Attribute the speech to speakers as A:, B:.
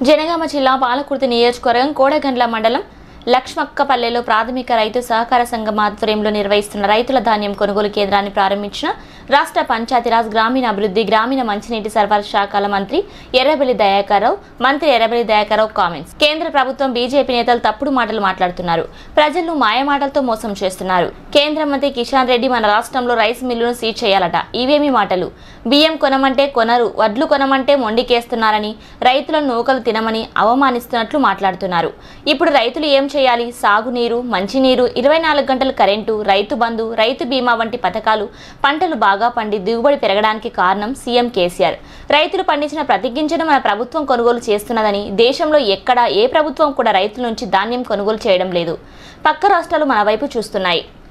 A: జనగామ జిల్లా పాలకుర్తి నియోజకవర్గం కోడగండ్ల మండలం లక్ష్మక్కపల్లెలో ప్రాథమిక రైతు సహకార సంఘం ఆధ్వర్యంలో నిర్వహిస్తున్న రైతుల ధాన్యం కొనుగోలు కేంద్రాన్ని ప్రారంభించిన రాష్ట్ర పంచాయతీరాజ్ గ్రామీణ అభివృద్ధి గ్రామీణ మంచినీటి సరఫరా శాఖల మంత్రి ఎర్రబెల్లి దయాకర్రావు మంత్రి ఎర్రబెల్లి దయాకర్రావు కామెంట్స్ కేంద్ర ప్రభుత్వం బీజేపీ నేతలు తప్పుడు మాటలు మాట్లాడుతున్నారు ప్రజలను మాయమాటలతో మోసం చేస్తున్నారు కేంద్ర మంత్రి కిషన్ రెడ్డి మన రాష్ట్రంలో రైస్ మిల్లును సీజ్ చేయాలట ఇవేమి మాటలు బియ్యం కొనమంటే కొనరు వడ్లు కొనమంటే మొండికేస్తున్నారని రైతులను నూకలు తినమని అవమానిస్తున్నట్లు మాట్లాడుతున్నారు ఇప్పుడు రైతులు ఏం చేయాలి సాగునీరు మంచినీరు ఇరవై నాలుగు గంటల కరెంటు రైతు బంధు రైతు బీమా వంటి పథకాలు పంటలు బాగా పండి దిగుబడి పెరగడానికి కారణం సీఎం కేసీఆర్ రైతులు పండించిన ప్రతి గింజను మన ప్రభుత్వం కొనుగోలు చేస్తున్నదని దేశంలో ఎక్కడా ఏ ప్రభుత్వం కూడా రైతుల నుంచి ధాన్యం కొనుగోలు చేయడం లేదు పక్క రాష్ట్రాలు మన వైపు చూస్తున్నాయి